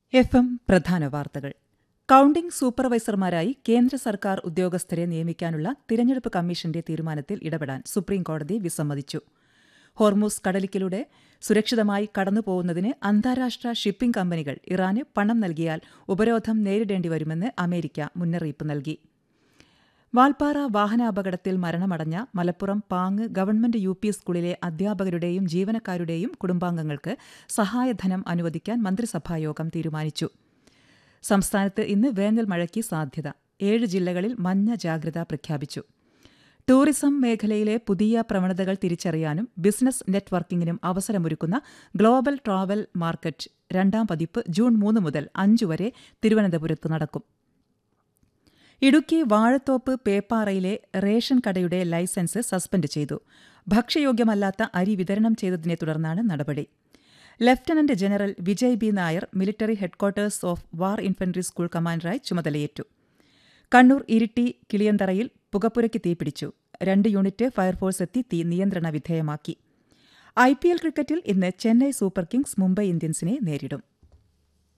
F M പ്രധാന വാർത്തകൾ counting സൂപ്പർവൈസർമാരായി കേന്ദ്ര സർക്കാർ ഉദ്യോഗസ്ഥരെ നിയമിക്കാനുള്ള തിരഞ്ഞെടുപ്പ് കമ്മീഷന്റെ തീരുമാനത്തിൽ ഇടപെടാൻ സുപ്രീംകോടതി വിസമ്മതിച്ചു ഹോർമൂസ് കടലിക്കിലൂടെ സുരക്ഷിതമായി കടന്നുപോകുന്നതിന് അന്താരാഷ്ട്ര ഷിപ്പിംഗ് കമ്പനികൾ ഇറാന് പണം നൽകിയാൽ ഉപരോധം നേരിടേണ്ടിവരുമെന്ന് അമേരിക്ക മുന്നറിയിപ്പ് നൽകി വാൽപ്പാറ വാഹനാപകടത്തിൽ മരണമടഞ്ഞ Malappuram Pang government U P സ്കൂളിലെ അധ്യാപകരുടെയും ജീവനക്കാരുടെയും കുടുംബാംഗങ്ങൾക്ക് സഹായധനം അനുവദിക്കാൻ മന്ത്രിസഭായോഗം തീരുമാനിച്ചു സംസ്ഥാനത്ത് ഇന്ന് വേനൽ മഴയ്ക്ക് സാധ്യത ഏഴ് ജില്ലകളിൽ മഞ്ഞ ജാഗ്രത പ്രഖ്യാപിച്ചു ടൂറിസം മേഖലയിലെ പുതിയ പ്രവണതകൾ തിരിച്ചറിയാനും ബിസിനസ് നെറ്റ്വർക്കിംഗിനും അവസരമൊരുക്കുന്ന ഗ്ലോബൽ ട്രാവൽ മാർക്കറ്റ് രണ്ടാം പതിപ്പ് ജൂൺ മൂന്ന് മുതൽ അഞ്ചു വരെ തിരുവനന്തപുരത്ത് നടക്കും ഇടുക്കി വാഴത്തോപ്പ് പേപ്പാറയിലെ റേഷൻ കടയുടെ ലൈസൻസ് സസ്പെൻഡ് ചെയ്തു ഭക്ഷ്യയോഗ്യമല്ലാത്ത അരി വിതരണം ചെയ്തതിനെ തുടർന്നാണ് നടപടി lieutenant general Vijay B Nair military headquarters of war infantry school കമാൻഡറായി ചുമതലയേറ്റു കണ്ണൂർ ഇരിട്ടി കിളിയന്തറയിൽ പുകപ്പുരയ്ക്ക് തീപിടിച്ചു രണ്ട് യൂണിറ്റ് ഫയർഫോഴ്സ് എത്തി തീ നിയന്ത്രണ വിധേയമാക്കി ഐ പി എൽ ക്രിക്കറ്റിൽ ഇന്ന് ചെന്നൈ സൂപ്പർ കിങ്സ് മുംബൈ ഇന്ത്യൻസിനെ നേരിടും